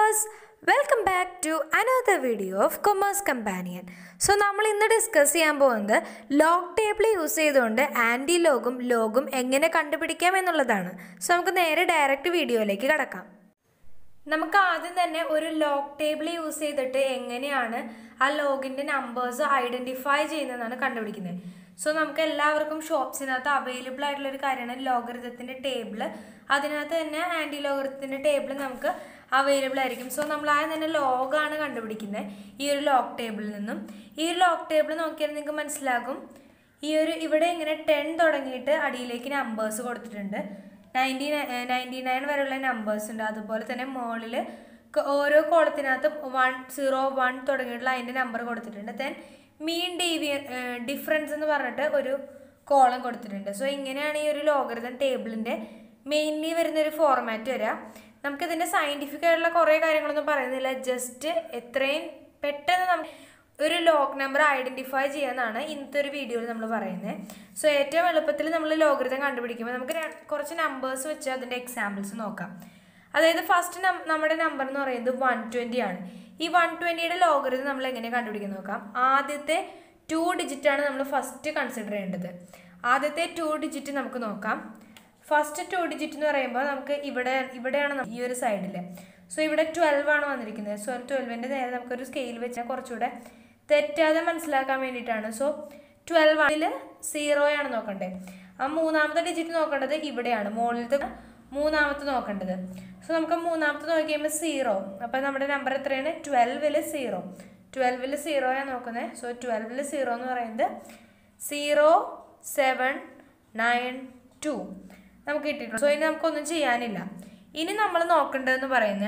viewers welcome back to another video of commerce companion so നമ്മൾ ഇന്ന് discuss ചെയ്യാൻ പോകുന്നത് ലോഗ് ടേബിൾ യൂസ് ചെയ്തുകൊണ്ട് ആൻറ്റി ലോഗും ലോഗും എങ്ങനെ കണ്ടുപിടിക്കാം എന്നുള്ളതാണ് സോ നമുക്ക് നേരെ ഡയറക്റ്റ് വീഡിയോയിലേക്ക് കടക്കാം നമുക്ക് ആദ്യം തന്നെ ഒരു ലോഗ് ടേബിൾ യൂസ് ചെയ്തിട്ട് എങ്ങനെയാണ് ആ ലോഗിൻ്റെ നമ്പേഴ്സ് ഐഡൻറ്റിഫൈ ചെയ്യുന്നതെന്നാണ് കണ്ടുപിടിക്കുന്നത് സോ നമുക്ക് എല്ലാവർക്കും ഷോപ്സിനകത്ത് അവൈലബിൾ ആയിട്ടുള്ള ഒരു കാര്യമാണ് ലോഗറിതത്തിൻ്റെ ടേബിൾ അതിനകത്ത് തന്നെ ആൻറ്റി ലോഗറിതത്തിൻ്റെ ടേബിൾ നമുക്ക് അവൈലബിൾ ആയിരിക്കും സോ നമ്മൾ ആദ്യം തന്നെ ലോഗാണ് കണ്ടുപിടിക്കുന്നത് ഈ ഒരു ലോഗ് ടേബിളിൽ നിന്നും ഈ ഒരു ലോഗ് ടേബിൾ നോക്കിയാൽ നിങ്ങൾക്ക് മനസ്സിലാകും ഈ ഒരു ഇവിടെ ഇങ്ങനെ ടെൻ തുടങ്ങിയിട്ട് അടിയിലേക്ക് നമ്പേഴ്സ് കൊടുത്തിട്ടുണ്ട് നയൻറ്റി നയൻറ്റി നയൻ വരെയുള്ള നമ്പേഴ്സ് ഉണ്ട് അതുപോലെ തന്നെ മുകളിൽ ഓരോ കോളത്തിനകത്തും വൺ സീറോ വൺ തുടങ്ങിയിട്ടുള്ള അതിൻ്റെ നമ്പർ കൊടുത്തിട്ടുണ്ട് ദെൻ മീൻ ഡീവിയ ഡിഫറൻസ് എന്ന് പറഞ്ഞിട്ട് ഒരു കോളം കൊടുത്തിട്ടുണ്ട് സോ ഇങ്ങനെയാണ് ഈ ഒരു ലോഗരിതം ടേബിളിൻ്റെ മെയിൻലി വരുന്ന ഒരു ഫോർമാറ്റ് വരിക നമുക്കിതിൻ്റെ സയൻറ്റിഫിക് ആയിട്ടുള്ള കുറേ കാര്യങ്ങളൊന്നും പറയുന്നില്ല ജസ്റ്റ് എത്രയും പെട്ടെന്ന് നമുക്ക് ഒരു ലോഗ് നമ്പർ ഐഡൻറ്റിഫൈ ചെയ്യാന്നാണ് ഇന്നത്തെ ഒരു വീഡിയോയിൽ നമ്മൾ പറയുന്നത് സോ ഏറ്റവും എളുപ്പത്തിൽ നമ്മൾ ലോഗരിതം കണ്ടുപിടിക്കുമ്പോൾ നമുക്ക് ര- കുറച്ച് നമ്പേഴ്സ് വെച്ച് അതിൻ്റെ എക്സാമ്പിൾസ് നോക്കാം അതായത് ഫസ്റ്റ് നമ്മുടെ നമ്പർ എന്ന് പറയുന്നത് വൺ ട്വൻറ്റി ആണ് ഈ വൺ ട്വൻറ്റിയുടെ ലോഗരിതം നമ്മൾ എങ്ങനെ കണ്ടുപിടിക്കുന്നത് നോക്കാം ആദ്യത്തെ ടു ഡിജിറ്റ് ആണ് നമ്മൾ ഫസ്റ്റ് കൺസിഡർ ചെയ്യേണ്ടത് ആദ്യത്തെ ടു ഡിജിറ്റ് നമുക്ക് നോക്കാം ഫസ്റ്റ് ടു ഡിജിറ്റ് എന്ന് പറയുമ്പോൾ നമുക്ക് ഇവിടെ ഇവിടെയാണ് നം- ഈ ഒരു സൈഡിൽ സോ ഇവിടെ ട്വൽവ് ആണ് വന്നിരിക്കുന്നത് സോ ട്വൽവിൻ്റെ നേരെ നമുക്കൊരു സ്കെയിൽ വെച്ചാൽ കുറച്ചുകൂടെ തെറ്റാതെ മനസ്സിലാക്കാൻ വേണ്ടിയിട്ടാണ് സോ ട്വൽവ് ആണിൽ സീറോയാണ് നോക്കണ്ടേ ആ മൂന്നാമത്തെ ഡിജിറ്റ് നോക്കേണ്ടത് ഇവിടെയാണ് മുകളിലത്തെ മൂന്നാമത്തെ നോക്കേണ്ടത് സോ നമുക്ക് മൂന്നാമത്തെ നോക്കി കഴിയുമ്പോൾ സീറോ അപ്പോൾ നമ്മുടെ നമ്പർ എത്രയാണ് ട്വൽവിൽ സീറോ ട്വൽവിൽ സീറോയാണ് നോക്കുന്നത് സോ ട്വൽവിൽ സീറോ എന്ന് പറയുന്നത് സീറോ സെവൻ നയൻ ടു നമുക്ക് കിട്ടിയിട്ടുണ്ട് സോ ഇനി നമുക്കൊന്നും ചെയ്യാനില്ല ഇനി നമ്മൾ നോക്കേണ്ടതെന്ന് പറയുന്നത്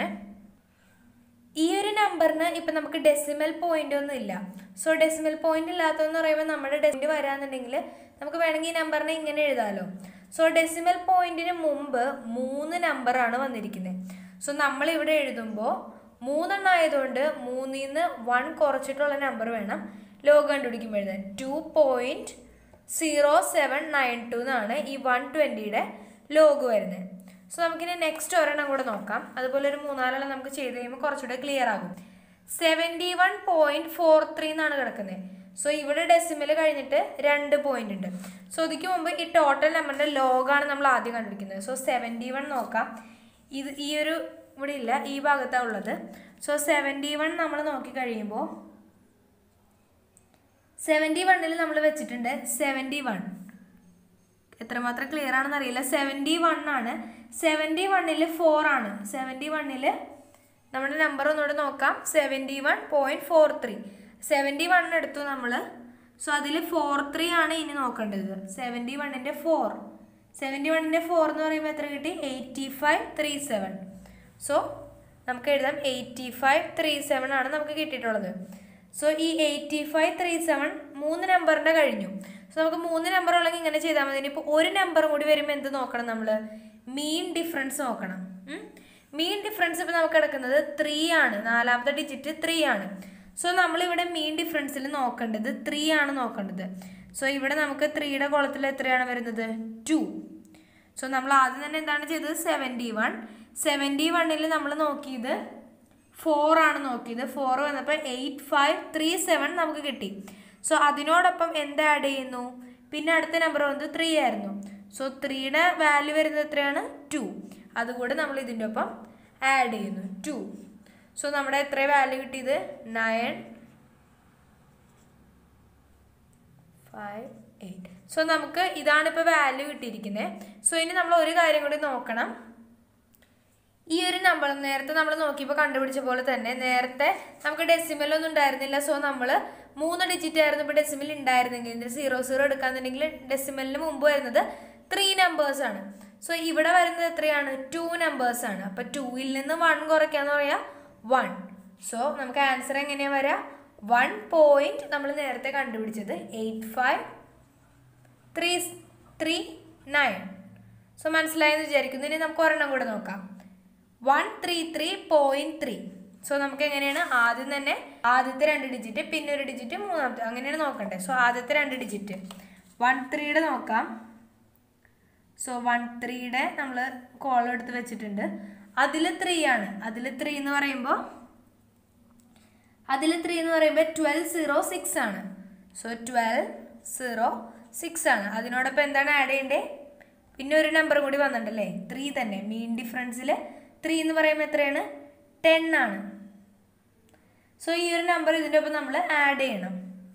ഈ ഒരു നമ്പറിന് ഇപ്പം നമുക്ക് ഡെസിമൽ പോയിന്റ് ഒന്നും ഇല്ല സോ ഡെസിമൽ പോയിന്റ് ഇല്ലാത്തതെന്ന് പറയുമ്പോൾ നമ്മുടെ ഡെസിമൽ വരാന്നുണ്ടെങ്കിൽ നമുക്ക് വേണമെങ്കിൽ ഈ നമ്പറിനെ ഇങ്ങനെ എഴുതാമല്ലോ സോ ഡെസിമൽ പോയിന്റിന് മുമ്പ് മൂന്ന് നമ്പറാണ് വന്നിരിക്കുന്നത് സോ നമ്മൾ ഇവിടെ എഴുതുമ്പോൾ മൂന്നെണ്ണം ആയതുകൊണ്ട് മൂന്നിൽ നിന്ന് വൺ കുറച്ചിട്ടുള്ള നമ്പർ വേണം ലോഗ് കണ്ടുപിടിക്കുമ്പോൾ എഴുതാൻ two point zero seven nine two എന്നാണ് ഈ വൺ ട്വൻറ്റിയുടെ ലോഗ് വരുന്നത് സോ നമുക്കിനി നെക്സ്റ്റ് ഒരെണ്ണം കൂടെ നോക്കാം അതുപോലെ ഒരു മൂന്നാലെണ്ണം നമുക്ക് ചെയ്ത് കഴിയുമ്പോൾ കുറച്ചുകൂടെ ക്ലിയർ ആകും seventy one point four three എന്നാണ് കിടക്കുന്നത് സോ ഇവിടെ ഡെസിമൽ കഴിഞ്ഞിട്ട് രണ്ട് പോയിന്റ് ഉണ്ട് സോ ഇതിക്ക് മുമ്പ് ഈ ടോട്ടൽ നമ്പറിൻ്റെ ലോഗാണ് നമ്മൾ ആദ്യം കണ്ടുപിടിക്കുന്നത് സോ സെവൻറ്റി വൺ നോക്കാം ഇത് ഈ ഒരു ഇവിടെ ഇല്ല ഈ ഭാഗത്താണ് ഉള്ളത് സോ സെവൻറ്റി വൺ നമ്മൾ നോക്കി കഴിയുമ്പോൾ സെവൻറ്റി വണ്ണിൽ നമ്മൾ വെച്ചിട്ടുണ്ട് സെവൻറ്റി വൺ എത്രമാത്രം ക്ലിയർ ആണെന്ന് അറിയില്ല സെവൻറ്റി വൺ ആണ് സെവൻറ്റി വണ്ണിൽ ഫോർ ആണ് സെവൻറ്റി വണ്ണിൽ നമ്മുടെ നമ്പർ ഒന്നുകൂടെ നോക്കാം seventy one point four three seventy one എടുത്തു നമ്മൾ സോ അതിൽ ഫോർ ത്രീ ആണ് ഇനി നോക്കേണ്ടത് സെവൻറ്റി വണ്ണിൻ്റെ ഫോർ സെവൻറ്റി വണ്ണിൻ്റെ ഫോർ എന്ന് പറയുമ്പോൾ എത്ര കിട്ടി eighty five three seven so നമുക്ക് എഴുതാം എയ്റ്റി ഫൈവ് ത്രീ സെവൻ ആണ് നമുക്ക് കിട്ടിയിട്ടുള്ളത് സോ ഈ എയ്റ്റി ഫൈവ് ത്രീ സെവൻ മൂന്ന് നമ്പറിൻ്റെ കഴിഞ്ഞു സോ നമുക്ക് മൂന്ന് നമ്പർ ഉള്ളെങ്കിൽ ഇങ്ങനെ ചെയ്താൽ മതി ഇനിയിപ്പോൾ ഒരു നമ്പർ കൂടി വരുമ്പോൾ എന്ത് നോക്കണം നമ്മൾ മീൻ ഡിഫറൻസ് നോക്കണം മീൻ ഡിഫറൻസ് ഇപ്പോൾ നമുക്ക് കിടക്കുന്നത് ത്രീ ആണ് നാലാമത്തെ ഡിജിറ്റ് ത്രീ ആണ് സോ നമ്മളിവിടെ മീൻ ഡിഫറൻസിൽ നോക്കേണ്ടത് ത്രീ ആണ് നോക്കേണ്ടത് സോ ഇവിടെ നമുക്ക് ത്രീയുടെ കുളത്തിൽ എത്രയാണ് വരുന്നത് ടു സോ നമ്മൾ ആദ്യം തന്നെ എന്താണ് ചെയ്തത് സെവൻറ്റി വൺ സെവൻറ്റി വണ്ണിൽ നമ്മൾ നോക്കിയത് ഫോർ ആണ് നോക്കിയത് ഫോർ വന്നപ്പോൾ എയ്റ്റ് ഫൈവ് ത്രീ സെവൻ നമുക്ക് കിട്ടി സോ അതിനോടൊപ്പം എന്ത് ആഡ് ചെയ്യുന്നു പിന്നെ അടുത്ത നമ്പർ വന്നത് ത്രീ ആയിരുന്നു സോ ത്രീയുടെ വാല്യൂ വരുന്നത് എത്രയാണ് ടു അതുകൂടെ നമ്മൾ ഇതിൻ്റെ ഒപ്പം ആഡ് ചെയ്യുന്നു ടു സോ നമ്മുടെ എത്ര വാല്യൂ കിട്ടിയത് നയൻ ഫൈവ് എയ്റ്റ് സോ നമുക്ക് ഇതാണ് ഇപ്പോൾ വാല്യൂ കിട്ടിയിരിക്കുന്നത് സോ ഇനി നമ്മൾ ഒരു കാര്യം കൂടി നോക്കണം ഈ ഒരു നമ്പർ നേരത്തെ നമ്മൾ നോക്കിയപ്പോൾ കണ്ടുപിടിച്ച പോലെ തന്നെ നേരത്തെ നമുക്ക് ഡെസിമൽ ഒന്നും ഉണ്ടായിരുന്നില്ല സോ നമ്മൾ മൂന്ന് ഡിജിറ്റ് ആയിരുന്നു ഇപ്പോൾ ഡെസിമൽ ഉണ്ടായിരുന്നെങ്കിൽ ഇതിൻ്റെ സീറോ സീറോ എടുക്കാന്നുണ്ടെങ്കിൽ ഡെസിമലിന് മുമ്പ് വരുന്നത് ത്രീ നമ്പേഴ്സ് ആണ് സോ ഇവിടെ വരുന്നത് എത്രയാണ് ടു നമ്പേഴ്സ് ആണ് അപ്പോൾ ടൂയിൽ നിന്ന് വൺ കുറയ്ക്കാന്ന് പറയാം വൺ സോ നമുക്ക് ആൻസർ എങ്ങനെയാണ് വരിക വൺ പോയിന്റ് നമ്മൾ നേരത്തെ കണ്ടുപിടിച്ചത് eight five three three nine so മനസ്സിലായെന്ന് വിചാരിക്കുന്നു ഇനി നമുക്ക് ഒരെണ്ണം കൂടെ നോക്കാം one three three point three so നമുക്ക് എങ്ങനെയാണ് ആദ്യം തന്നെ ആദ്യത്തെ രണ്ട് ഡിജിറ്റ് പിന്നെ ഒരു ഡിജിറ്റ് മൂന്നാമത്തെ അങ്ങനെയാണ് നോക്കണ്ടേ സോ ആദ്യത്തെ രണ്ട് ഡിജിറ്റ് വൺ ത്രീയുടെ നോക്കാം സോ വൺ ത്രീയുടെ നമ്മൾ കോളം എടുത്ത് വെച്ചിട്ടുണ്ട് അതിൽ ത്രീ ആണ് അതിൽ ത്രീ എന്ന് പറയുമ്പോൾ അതിൽ ത്രീ എന്ന് പറയുമ്പോൾ ട്വൽവ് സീറോ സിക്സ് ആണ് സോ ട്വൽവ് സീറോ സിക്സ് ആണ് അതിനോടൊപ്പം എന്താണ് ആഡ് ചെയ്യേണ്ടത് പിന്നെ ഒരു നമ്പർ കൂടി വന്നിട്ടുണ്ടല്ലേ ത്രീ തന്നെ മീൻ ഡിഫറൻസിൽ ത്രീ എന്ന് പറയുമ്പോൾ എത്രയാണ് ടെൻ ആണ് സോ ഈ ഒരു നമ്പർ ഇതിൻ്റെ ഒപ്പം നമ്മൾ ആഡ് ചെയ്യണം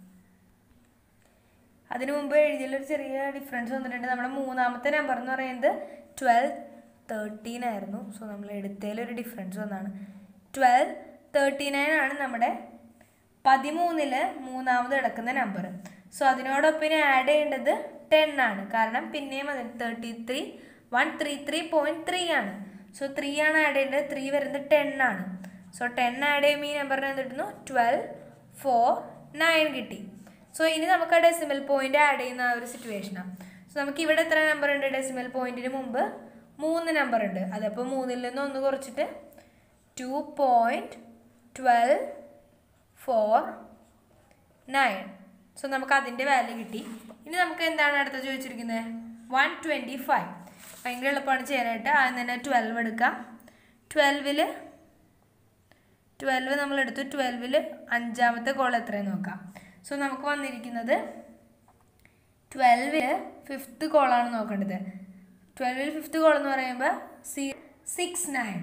അതിനു മുമ്പ് എഴുതിയുള്ളൊരു ചെറിയ ഡിഫറൻസ് വന്നിട്ടുണ്ട് നമ്മുടെ മൂന്നാമത്തെ നമ്പർ എന്ന് പറയുന്നത് ട്വൽവ് തേർട്ടീൻ ആയിരുന്നു സോ നമ്മൾ എടുത്തതിലൊരു ഡിഫറൻസ് വന്നാണ് ട്വൽവ് തേർട്ടി നയൻ ആണ് നമ്മുടെ പതിമൂന്നിൽ മൂന്നാമത് കിടക്കുന്ന നമ്പർ സോ അതിനോടൊപ്പം ഇനി ആഡ് ചെയ്യേണ്ടത് ടെൻ ആണ് കാരണം പിന്നെയും അത് thirty three one three three point three ആണ് സോ ത്രീ ആണ് ആഡ് ചെയ്യേണ്ടത് ത്രീ വരുന്നത് ടെൻ ആണ് സോ ടെൻ ആഡ് ചെയ്യുമ്പോൾ ഈ നമ്പറിന് എന്ത് കിട്ടുന്നു ട്വൽവ് ഫോർ നയൻ കിട്ടി സോ ഇനി നമുക്ക് ആ ഡെസിമൽ പോയിന്റ് ആഡ് ചെയ്യുന്ന ആ ഒരു സിറ്റുവേഷനാണ് സോ നമുക്ക് ഇവിടെ എത്ര നമ്പർ ഉണ്ട് ഡെസിമൽ പോയിന്റിന് മുമ്പ് മൂന്ന് നമ്പർ ഉണ്ട് അതപ്പോൾ മൂന്നിൽ നിന്ന് ഒന്ന് കുറച്ചിട്ട് two point twelve four nine so നമുക്ക് അതിൻ്റെ വാല്യൂ കിട്ടി ഇനി നമുക്ക് എന്താണ് അടുത്ത ചോദിച്ചിരിക്കുന്നത് വൺ ട്വൻറ്റി ഫൈവ് ഭയങ്കര എളുപ്പമാണ് ചെയ്യാനായിട്ട് ആദ്യം തന്നെ ട്വൽവ് എടുക്കാം ട്വൽവിൽ ട്വൽവ് നമ്മൾ എടുത്തു ട്വൽവിൽ അഞ്ചാമത്തെ കോൾ എത്രയെന്ന് നോക്കാം സോ നമുക്ക് വന്നിരിക്കുന്നത് ട്വൽവിൽ ഫിഫ്ത്ത് കോളാണ് നോക്കേണ്ടത് ട്വൽവിൽ ഫിഫ്ത്ത് കോൾ എന്ന് പറയുമ്പോൾ സി സിക്സ് നയൻ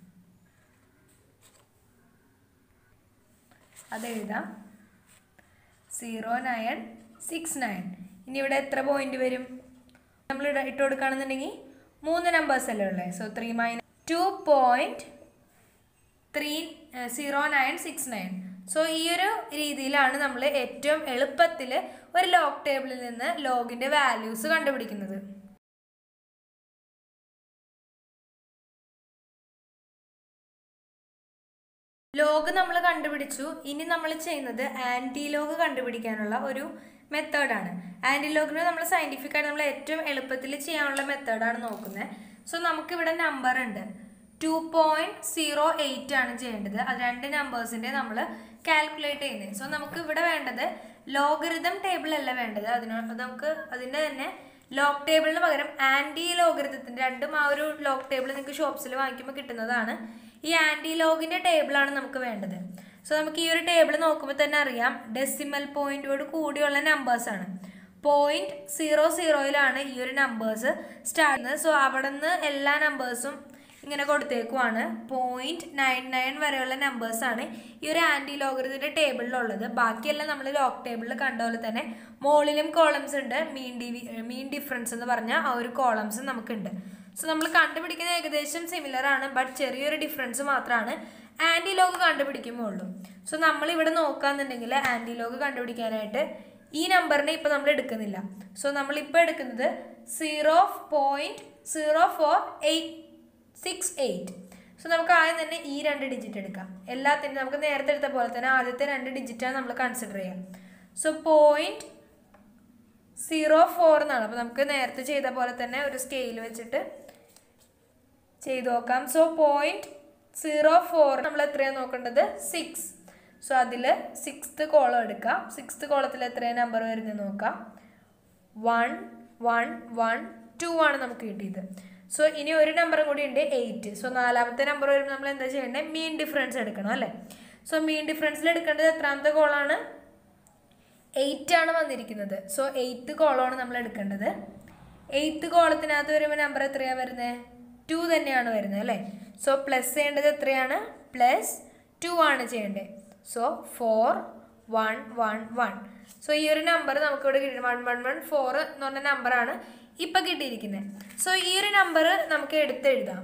അത് എഴുതാം സീറോ നയൻ സിക്സ് നയൻ ഇനി ഇവിടെ എത്ര പോയിന്റ് വരും നമ്മൾ ഇട്ട് കൊടുക്കുകയാണെന്നുണ്ടെങ്കിൽ മൂന്ന് നമ്പേഴ്സ് അല്ലേ ഉള്ളത് so three minus two point three zero nine six nine so ഈ ഒരു രീതിയിലാണ് നമ്മൾ ഏറ്റവും എളുപ്പത്തിൽ ഒരു ലോഗ് ടേബിളിൽ നിന്ന് ലോഗിൻ്റെ വാല്യൂസ് കണ്ടുപിടിക്കുന്നത് ലോഗ് നമ്മൾ കണ്ടുപിടിച്ചു ഇനി നമ്മൾ ചെയ്യുന്നത് ആൻറ്റി ലോഗ് കണ്ടുപിടിക്കാനുള്ള ഒരു മെത്തേഡാണ് ആൻറ്റി ലോഗിന് നമ്മൾ സയൻറ്റിഫിക് ആയിട്ട് നമ്മൾ ഏറ്റവും എളുപ്പത്തിൽ ചെയ്യാനുള്ള മെത്തേഡാണ് നോക്കുന്നത് സോ നമുക്കിവിടെ നമ്പർ ഉണ്ട് ടു പോയിൻറ്റ് സീറോ എയ്റ്റ് ആണ് ചെയ്യേണ്ടത് അത് രണ്ട് നമ്പേഴ്സിൻ്റെ നമ്മൾ കാൽക്കുലേറ്റ് ചെയ്യുന്നത് സോ നമുക്ക് ഇവിടെ വേണ്ടത് ലോഗറിതം ടേബിൾ അല്ല വേണ്ടത് അതിനോട് നമുക്ക് അതിൻ്റെ തന്നെ ലോഗ് ടേബിളിന് പകരം ആൻറ്റി ലോഗറിതത്തിൻ്റെ രണ്ടും ആ ഒരു ലോഗ് ടേബിൾ നിങ്ങൾക്ക് ഷോപ്സിൽ വാങ്ങിക്കുമ്പോൾ കിട്ടുന്നതാണ് ഈ ആൻറ്റി ലോഗിൻ്റെ ടേബിളാണ് നമുക്ക് വേണ്ടത് സോ നമുക്ക് ഈ ഒരു ടേബിൾ നോക്കുമ്പോൾ തന്നെ അറിയാം ഡെസിമൽ പോയിന്റോട് കൂടിയുള്ള നമ്പേഴ്സാണ് പോയിന്റ് സീറോ സീറോയിലാണ് ഈ ഒരു നമ്പേഴ്സ് സ്റ്റാർട്ട് ചെയ്യുന്നത് സോ അവിടെ നിന്ന് എല്ലാ നമ്പേഴ്സും ഇങ്ങനെ കൊടുത്തേക്കുവാണ് പോയിന്റ് നയൻ നയൻ വരെയുള്ള നമ്പേഴ്സാണ് ഈ ഒരു ആൻറ്റി ലോഗറിതിൻ്റെ ടേബിളിലുള്ളത് ബാക്കിയെല്ലാം നമ്മൾ ലോഗ് ടേബിളിൽ കണ്ട പോലെ തന്നെ മുകളിലും കോളംസ് ഉണ്ട് മീൻ ഡിവി മീൻ ഡിഫറൻസ് എന്ന് പറഞ്ഞ ആ ഒരു കോളംസ് നമുക്കുണ്ട് സോ നമ്മൾ കണ്ടുപിടിക്കുന്ന ഏകദേശം സിമിലർ ആണ് ബട്ട് ചെറിയൊരു ഡിഫറൻസ് മാത്രമാണ് ആൻറ്റി ലോഗ് കണ്ടുപിടിക്കുമ്പോൾ ഉള്ളൂ സോ നമ്മൾ ഇവിടെ നോക്കാന്നുണ്ടെങ്കിൽ ആൻറ്റി ലോഗ് കണ്ടുപിടിക്കാനായിട്ട് ഈ നമ്പറിനെ ഇപ്പോൾ നമ്മൾ എടുക്കുന്നില്ല സോ നമ്മളിപ്പോൾ എടുക്കുന്നത് zero point zero four eight six eight so നമുക്ക് ആദ്യം തന്നെ ഈ രണ്ട് ഡിജിറ്റ് എടുക്കാം എല്ലാത്തിനും നമുക്ക് നേരത്തെ എടുത്ത പോലെ തന്നെ ആദ്യത്തെ രണ്ട് ഡിജിറ്റാണ് നമ്മൾ കൺസിഡർ ചെയ്യാം സോ പോയിൻറ്റ് സീറോ ഫോർ എന്നാണ് അപ്പോൾ നമുക്ക് നേരത്തെ ചെയ്ത പോലെ തന്നെ ഒരു സ്കെയിൽ വെച്ചിട്ട് ചെയ്തു നോക്കാം സോ പോയിൻറ്റ് സീറോ ഫോർ നമ്മൾ എത്രയാണ് നോക്കേണ്ടത് സിക്സ് സോ അതിൽ സിക്സ്ത് കോളം എടുക്കാം സിക്സ്ത് കോളത്തിൽ എത്രയാണ് നമ്പർ വരുന്നത് നോക്കാം വൺ വൺ വൺ ടു ആണ് നമുക്ക് കിട്ടിയത് സോ ഇനി ഒരു നമ്പറും കൂടി ഉണ്ട് എയ്റ്റ് സോ നാലാമത്തെ നമ്പർ വരുമ്പോൾ നമ്മൾ എന്താ ചെയ്യേണ്ടത് മീൻ ഡിഫറൻസ് എടുക്കണം അല്ലേ സോ മീൻ ഡിഫറൻസിൽ എടുക്കേണ്ടത് എത്രാമത്തെ കോളാണ് എയ്റ്റ് ആണ് വന്നിരിക്കുന്നത് സോ എയ്ത്ത് കോളമാണ് നമ്മൾ എടുക്കേണ്ടത് എയ്ത്ത് കോളത്തിനകത്ത് വരുമ്പോൾ നമ്പർ എത്രയാണ് വരുന്നത് ടു തന്നെയാണ് വരുന്നത് അല്ലേ സോ പ്ലസ് ചെയ്യേണ്ടത് എത്രയാണ് പ്ലസ് ടു ആണ് ചെയ്യേണ്ടത് so four one one one so ഈ ഒരു നമ്പർ നമുക്കിവിടെ കിട്ടി വൺ വൺ വൺ ഫോർ എന്ന് പറഞ്ഞ നമ്പറാണ് ഇപ്പം കിട്ടിയിരിക്കുന്നത് സോ ഈ ഒരു നമ്പർ നമുക്ക് എടുത്തെഴുതാം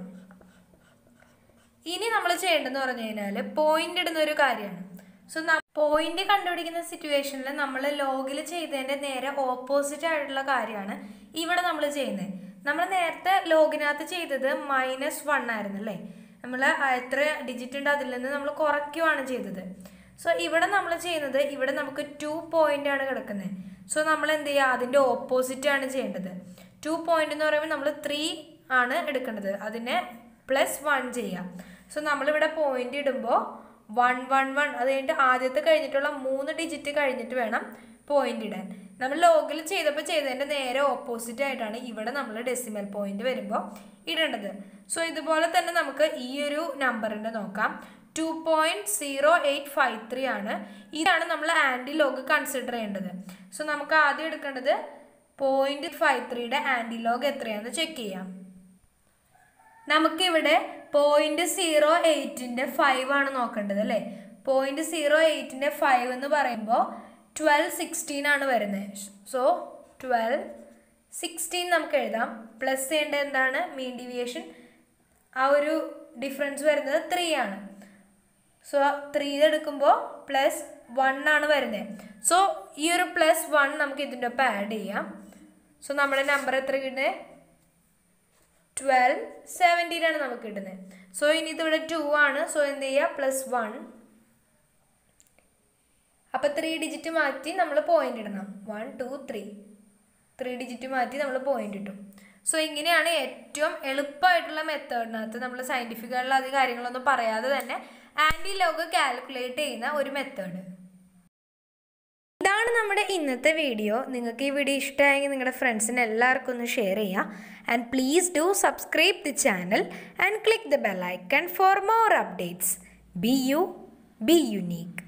ഇനി നമ്മൾ ചെയ്യേണ്ടതെന്ന് പറഞ്ഞു കഴിഞ്ഞാൽ പോയിന്റ് ഇടുന്ന ഒരു കാര്യമാണ് സോ പോയിന്റ് കണ്ടുപിടിക്കുന്ന സിറ്റുവേഷനിൽ നമ്മൾ ലോഗിൽ ചെയ്തതിൻ്റെ നേരെ ഓപ്പോസിറ്റ് ആയിട്ടുള്ള കാര്യമാണ് ഇവിടെ നമ്മൾ ചെയ്യുന്നത് നമ്മൾ നേരത്തെ ലോഗിനകത്ത് ചെയ്തത് മൈനസ് വൺ ആയിരുന്നു അല്ലേ നമ്മൾ എത്ര ഡിജിറ്റ് ഉണ്ട് അതിൽ നിന്ന് നമ്മൾ കുറയ്ക്കുവാണ് ചെയ്തത് സോ ഇവിടെ നമ്മൾ ചെയ്യുന്നത് ഇവിടെ നമുക്ക് ടു പോയിന്റ് ആണ് കിടക്കുന്നത് സോ നമ്മൾ എന്ത് ചെയ്യുക അതിൻ്റെ ഓപ്പോസിറ്റ് ആണ് ചെയ്യേണ്ടത് ടു പോയിന്റ് എന്ന് പറയുമ്പോൾ നമ്മൾ ത്രീ ആണ് എടുക്കേണ്ടത് അതിനെ പ്ലസ് വൺ ചെയ്യാം സോ നമ്മളിവിടെ പോയിന്റ് ഇടുമ്പോൾ വൺ വൺ വൺ അത് കഴിഞ്ഞിട്ട് ആദ്യത്തെ കഴിഞ്ഞിട്ടുള്ള മൂന്ന് ഡിജിറ്റ് കഴിഞ്ഞിട്ട് വേണം പോയിന്റ് ഇടാൻ നമ്മൾ ലോഗിൽ ചെയ്തപ്പോൾ ചെയ്തതിൻ്റെ നേരെ ഓപ്പോസിറ്റ് ആയിട്ടാണ് ഇവിടെ നമ്മൾ ഡെസിമൽ പോയിന്റ് വരുമ്പോൾ ഇടേണ്ടത് സോ ഇതുപോലെ തന്നെ നമുക്ക് ഈ ഒരു നമ്പറിൻ്റെ നോക്കാം two point zero eight five three ആണ് ഇതാണ് നമ്മൾ ആൻറ്റി ലോഗ് കൺസിഡർ ചെയ്യേണ്ടത് സോ നമുക്ക് ആദ്യം എടുക്കേണ്ടത് പോയിൻറ്റ് ഫൈവ് ത്രീയുടെ ആൻറ്റി ലോഗ് എത്രയാണെന്ന് ചെക്ക് ചെയ്യാം നമുക്കിവിടെ പോയിന്റ് സീറോ എയ്റ്റിൻ്റെ ഫൈവ് ആണ് നോക്കേണ്ടത് അല്ലേ പോയിന്റ് സീറോ എയ്റ്റിൻ്റെ ഫൈവ് എന്ന് പറയുമ്പോൾ ട്വൽവ് സിക്സ്റ്റീൻ ആണ് വരുന്നത് സോ ട്വൽവ് സിക്സ്റ്റീൻ നമുക്ക് എഴുതാം പ്ലസ് ചെയ്യേണ്ടത് എന്താണ് മീൻ ഡിവിയേഷൻ ആ ഒരു ഡിഫറൻസ് വരുന്നത് ത്രീ ആണ് സോ ത്രീ എടുക്കുമ്പോൾ പ്ലസ് വൺ ആണ് വരുന്നത് സോ ഈ ഒരു പ്ലസ് വൺ നമുക്ക് ഇതിൻ്റെ ഒപ്പം ആഡ് ചെയ്യാം സോ നമ്മുടെ നമ്പർ എത്ര കിട്ടുന്നത് ട്വൽവ് സെവൻറ്റീൻ ആണ് നമുക്ക് കിട്ടുന്നത് സോ ഇനി ഇതിവിടെ ടു ആണ് സോ എന്ത് ചെയ്യുക പ്ലസ് വൺ അപ്പോൾ ത്രീ ഡിജിറ്റ് മാറ്റി നമ്മൾ പോയിന്റ് ഇടണം one two three three digit മാറ്റി നമ്മൾ പോയിന്റ് ഇട്ടു സോ ഇങ്ങനെയാണ് ഏറ്റവും എളുപ്പമായിട്ടുള്ള മെത്തേഡിനകത്ത് നമ്മൾ സയൻറ്റിഫിക് ആയിട്ടുള്ള അധികം കാര്യങ്ങളൊന്നും പറയാതെ തന്നെ ആൻറ്റി ലോഗ് കാൽക്കുലേറ്റ് ചെയ്യുന്ന ഒരു മെത്തേഡ് ഇതാണ് നമ്മുടെ ഇന്നത്തെ വീഡിയോ നിങ്ങൾക്ക് ഈ വീഡിയോ ഇഷ്ടമായെങ്കിൽ നിങ്ങളുടെ ഫ്രണ്ട്സിന് എല്ലാവർക്കും ഒന്ന് ഷെയർ ചെയ്യുക and please do subscribe the channel and click the bell icon for more updates be you be unique